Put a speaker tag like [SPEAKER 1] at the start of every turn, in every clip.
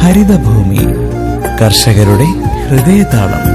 [SPEAKER 1] ഹരിതഭൂമി കർഷകരുടെ ഹൃദയതാളം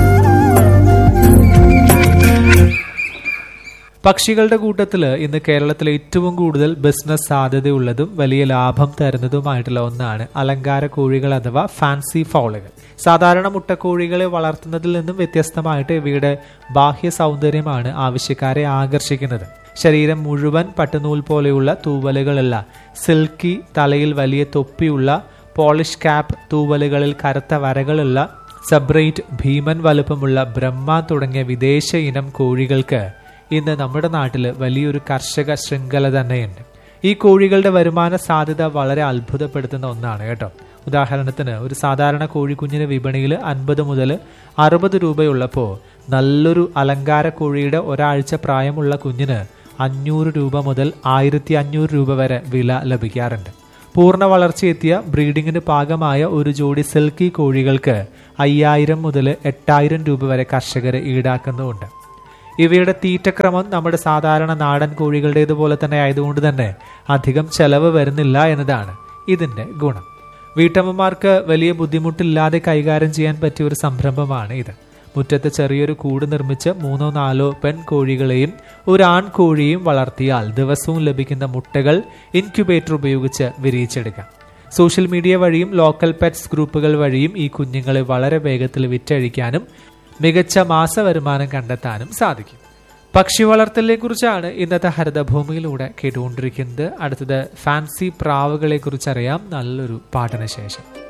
[SPEAKER 2] പക്ഷികളുടെ കൂട്ടത്തിൽ ഇന്ന് കേരളത്തിൽ ഏറ്റവും കൂടുതൽ ബിസിനസ് സാധ്യതയുള്ളതും വലിയ ലാഭം തരുന്നതുമായിട്ടുള്ള ഒന്നാണ് അലങ്കാര കോഴികൾ അഥവാ ഫാൻസി ഫൗളുകൾ സാധാരണ മുട്ടക്കോഴികളെ വളർത്തുന്നതിൽ നിന്നും വ്യത്യസ്തമായിട്ട് ഇവയുടെ ബാഹ്യ സൗന്ദര്യമാണ് ആവശ്യക്കാരെ ആകർഷിക്കുന്നത് ശരീരം മുഴുവൻ പട്ടുനൂൽ പോലെയുള്ള തൂവലുകളല്ല സിൽക്കി തലയിൽ വലിയ തൊപ്പിയുള്ള പോളിഷ് ക്യാപ്പ് തൂവലുകളിൽ കറുത്ത വരകളുള്ള സബ്രൈറ്റ് ഭീമൻ വലുപ്പമുള്ള ബ്രഹ്മ തുടങ്ങിയ വിദേശ ഇനം കോഴികൾക്ക് ഇന്ന് നമ്മുടെ നാട്ടിൽ വലിയൊരു കർഷക ശൃംഖല തന്നെയുണ്ട് ഈ കോഴികളുടെ വരുമാന സാധ്യത വളരെ അത്ഭുതപ്പെടുത്തുന്ന ഒന്നാണ് കേട്ടോ ഉദാഹരണത്തിന് ഒരു സാധാരണ കോഴിക്കുഞ്ഞിന് വിപണിയിൽ അൻപത് മുതൽ അറുപത് രൂപയുള്ളപ്പോൾ നല്ലൊരു അലങ്കാര കോഴിയുടെ ഒരാഴ്ച പ്രായമുള്ള കുഞ്ഞിന് അഞ്ഞൂറ് രൂപ മുതൽ ആയിരത്തി അഞ്ഞൂറ് രൂപ വരെ വില ലഭിക്കാറുണ്ട് പൂർണ്ണ വളർച്ചയെത്തിയ ബ്രീഡിങ്ങിന് പാകമായ ഒരു ജോഡി സിൽക്കി കോഴികൾക്ക് അയ്യായിരം മുതൽ എട്ടായിരം രൂപ വരെ കർഷകർ ഈടാക്കുന്നുമുണ്ട് ഇവയുടെ തീറ്റക്രമം നമ്മുടെ സാധാരണ നാടൻ കോഴികളുടേതുപോലെ തന്നെ ആയതുകൊണ്ട് തന്നെ അധികം ചെലവ് വരുന്നില്ല എന്നതാണ് ഇതിന്റെ ഗുണം വീട്ടമ്മമാർക്ക് വലിയ ബുദ്ധിമുട്ടില്ലാതെ കൈകാര്യം ചെയ്യാൻ പറ്റിയ ഒരു സംരംഭമാണ് ഇത് മുറ്റത്ത് ചെറിയൊരു കൂട് നിർമ്മിച്ച് മൂന്നോ നാലോ പെൺകോഴികളെയും ഒരു ആൺകോഴിയും വളർത്തിയാൽ ദിവസവും ലഭിക്കുന്ന മുട്ടകൾ ഇൻക്യുബേറ്റർ ഉപയോഗിച്ച് വിരിയിച്ചെടുക്കാം സോഷ്യൽ മീഡിയ വഴിയും ലോക്കൽ പെറ്റ്സ് ഗ്രൂപ്പുകൾ വഴിയും ഈ കുഞ്ഞുങ്ങളെ വളരെ വേഗത്തിൽ വിറ്റഴിക്കാനും മികച്ച മാസവരുമാനം കണ്ടെത്താനും സാധിക്കും പക്ഷി വളർത്തലിനെ കുറിച്ചാണ് ഇന്നത്തെ ഹരിതഭൂമിയിലൂടെ കേട്ടുകൊണ്ടിരിക്കുന്നത് അടുത്തത് ഫാൻസി പ്രാവുകളെ കുറിച്ചറിയാം നല്ലൊരു പാട്ടിന് ശേഷം